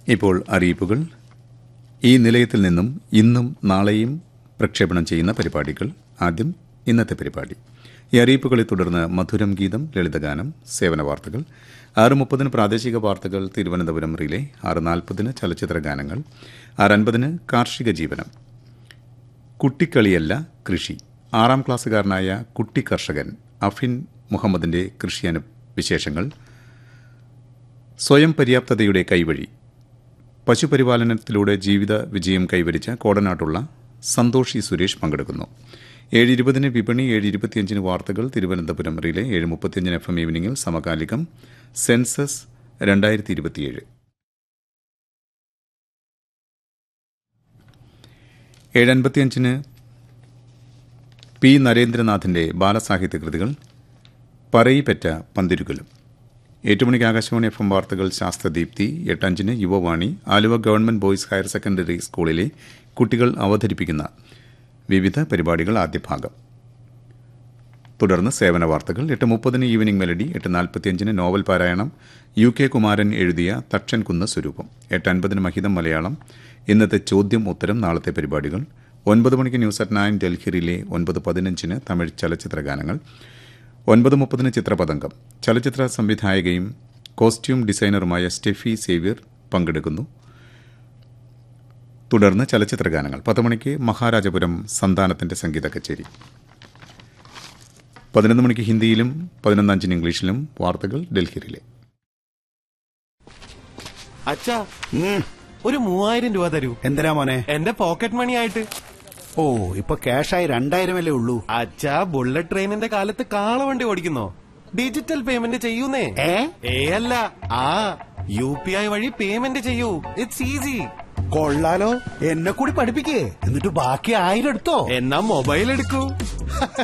ഇപ്പോൾ അറിയിപ്പുകൾ ഈ നിലയത്തിൽ നിന്നും ഇന്നും നാളെയും പ്രക്ഷേപണം ചെയ്യുന്ന പരിപാടികൾ ആദ്യം ഇന്നത്തെ പരിപാടി ഈ അറിയിപ്പുകളെ തുടർന്ന് മധുരം ഗീതം ലളിതഗാനം സേവന വാർത്തകൾ ആറ് മുപ്പതിന് പ്രാദേശിക വാർത്തകൾ തിരുവനന്തപുരം റിലേ ആറ് നാൽപ്പതിന് ചലച്ചിത്ര ഗാനങ്ങൾ ആറ് അൻപതിന് കാർഷിക ജീവനം കുട്ടിക്കളിയല്ല കൃഷി ആറാം ക്ലാസ്സുകാരനായ കുട്ടി കർഷകൻ അഫിൻ മുഹമ്മദിന്റെ കൃഷി അനു വിശേഷങ്ങൾ സ്വയം പര്യാപ്തതയുടെ കൈവഴി പശുപരിപാലനത്തിലൂടെ ജീവിത വിജയം കൈവരിച്ച കോടനാട്ടുള്ള സന്തോഷി സുരേഷ് പങ്കെടുക്കുന്നു ഏഴ് ഇരുപതിന് വിപണി ഏഴ് ഇരുപത്തിയഞ്ചിന് വാർത്തകൾ തിരുവനന്തപുരം റിലെ ഏഴ് മുപ്പത്തിയഞ്ചിന് എഫ് എം ഈവനിങ്ങിൽ സമകാലികം സെൻസസ് രണ്ടായിരത്തി ഇരുപത്തിയേഴ് ഏഴ് അൻപത്തിയഞ്ചിന് പി നരേന്ദ്രനാഥിന്റെ ബാലസാഹിത്യ കൃതികൾ പറയിപ്പറ്റ പന്തിരുകലും ഏറ്റുമണിക്ക് ആകാശവാണി എഫ് എം വാർത്തകൾ ശാസ്ത്രദീപ്തി എട്ടഞ്ചിന് Yuvavani Aluva government boys higher secondary സ്കൂളിലെ കുട്ടികൾ അവതരിപ്പിക്കുന്ന വിവിധ പരിപാടികൾ ആദ്യ ഭാഗം തുടർന്ന് സേവന വാർത്തകൾ എട്ട് മുപ്പതിന് ഈവനിംഗ് മെലഡി എട്ട് നാൽപ്പത്തിയഞ്ചിന് നോവൽ പാരായണം യു കെ കുമാരൻ എഴുതിയ തക്ഷൻ കുന്ന സ്വരൂപം എട്ട് അൻപതിന് മഹിതം മലയാളം ഇന്നത്തെ ചോദ്യം ഉത്തരം നാളത്തെ പരിപാടികൾ ഒൻപത് മണിക്ക് ന്യൂസ് അറ്റ് നയൻ ഡൽഹിയിലെ ഒൻപത് പതിനഞ്ചിന് തമിഴ് ചലച്ചിത്ര ഗാനങ്ങൾ ഒൻപത് മുപ്പതിന് ചിത്രപതംഗം ചലച്ചിത്ര സംവിധായകയും കോസ്റ്റ്യൂം ഡിസൈനറുമായ സ്റ്റെഫി സേവ്യർ പങ്കെടുക്കുന്നു തുടർന്ന് ചലച്ചിത്ര ഗാനങ്ങൾ പത്ത് മണിക്ക് മഹാരാജപുരം സന്താനത്തിന്റെ സംഗീത കച്ചേരി പതിനൊന്ന് മണിക്ക് ഹിന്ദിയിലും പതിനൊന്നഞ്ചിന് ഇംഗ്ലീഷിലും വാർത്തകൾ ഡൽഹിയിലെ അച്ഛാ ഒരു മൂവായിരം രൂപ തരൂ എന്തിനാ മോനെ എന്റെ പോക്കറ്റ് മണി ആയിട്ട് ഓ ഇപ്പൊ ക്യാഷായി രണ്ടായിരമല്ലേ ഉള്ളൂ അച്ഛാ ബുള്ളറ്റ് ട്രെയിനിന്റെ കാലത്ത് കാളവണ്ടി ഓടിക്കുന്നോ ഡിജിറ്റൽ പേയ്മെന്റ് ചെയ്യൂന്നേ ഏ ഏ അല്ല ആ യു പി ഐ വഴി പേയ്മെന്റ് ചെയ്യൂ ഇറ്റ്സ് ഈസി കൊള്ളാലോ എന്നെ കൂടി പഠിപ്പിക്കേ എന്നിട്ട് ബാക്കി ആയിരം എടുത്തോ എന്നാ മൊബൈൽ എടുക്കൂ